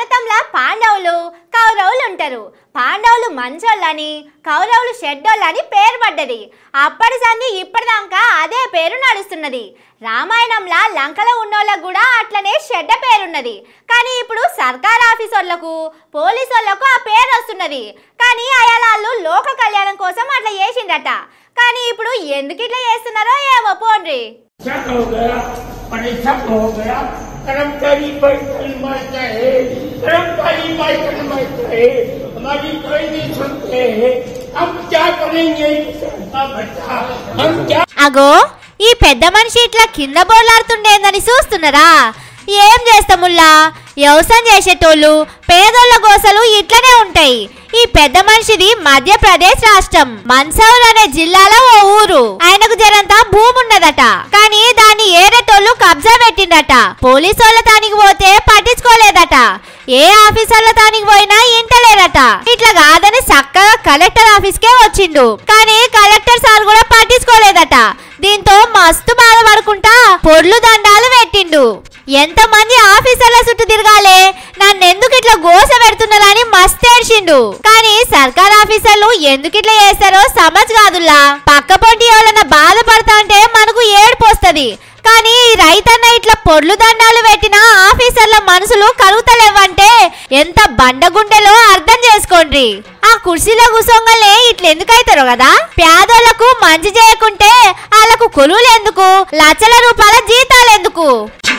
భారతంలో పాండవులు కౌరవులు ఉంటారు పాండవులు మంచోళ్ళని కౌరవులు షెడ్డోళ్ళని పేరు పడ్డది అప్పటి సంది ఇప్పటిదాకా అదే పేరు నడుస్తున్నది రామాయణంలో లంకలో ఉన్నోళ్ళకు కూడా అట్లనే షెడ్డ పేరున్నది కానీ ఇప్పుడు సర్కార్ ఆఫీసర్లకు పోలీసు వాళ్ళకు ఆ పేరు వస్తున్నది కానీ అయాలాళ్ళు లోక కళ్యాణం కోసం అట్లా చేసిండట కానీ ఇప్పుడు ఎందుకు ఇట్లా చేస్తున్నారో ఏమో పోండ్రి सब हो गया परीक्षा हो गया कर्मचारी बैठल मरते है कर्मचारी बैठल मरते है हमारी कोई नहीं सुनते हैं हम क्या करेंगे किसान का बच्चा हम क्या అగో ఈ పెద్ద మనిషి ఇట్లా కింద బోర్లాడుతుండేందని చూస్తున్నారా ఏం చేస్తాముల్లా వ్యవసాయం చేసేటోళ్ళు పేదోళ్ళ గోసలు ఇట్లనే ఉంటాయి ఈ పెద్ద మనిషిది మధ్యప్రదేశ్ రాష్ట్రం మన్సౌర్ అనే జిల్లాలో ఓ ఊరు ఆయనకు జరంతా భూమి ఉన్నదట కానీ దాన్ని ఏరేటోళ్ళు కబ్జా పెట్టిండట పోలీసోళ్ళ తానికి పోతే పట్టించుకోలేదట ఏ ఆఫీసర్ల తానికి పోయినా ఇంటలేరట ఇట్లా కాదని చక్కగా కలెక్టర్ ఆఫీస్ కే వచ్చిండు కానీ కలెక్టర్ సార్ కూడా పట్టించుకోలేదట దీంతో మస్తు బాధపడుకుంటా పొర్లు దండాలు పెట్టిండు ఎంతమంది ఆఫీసర్ల చుట్టూ తిరగాలే నన్నెందుకు ఇట్లా గోస పెడుతున్నారని మస్తు ఏడ్చిండు కానీ సర్కార్ ఆఫీసర్లు ఎందుకు ఇట్లా చేస్తారో సమజ్ కాదుల్లా పక్క పొంటి ఎవరన్నా బాధపడతా అంటే మనకు ఏడుపు వస్తది కానీ ఈ రైతన్న ఇట్లా పొర్లు దండాలు పెట్టిన ఆఫీసర్ల మనసులు కలుగుతలేవంటే ఎంత బండగుండెలో అర్థం చేసుకోండి ఆ కుర్చీలో కూసోంగలే ఇట్లా ఎందుకు అవుతారో కదా పేదోళ్లకు మంచి చేయకుంటే వాళ్ళకు కొలువులు ఎందుకు లక్షల రూపాయల జీతాలు ఎందుకు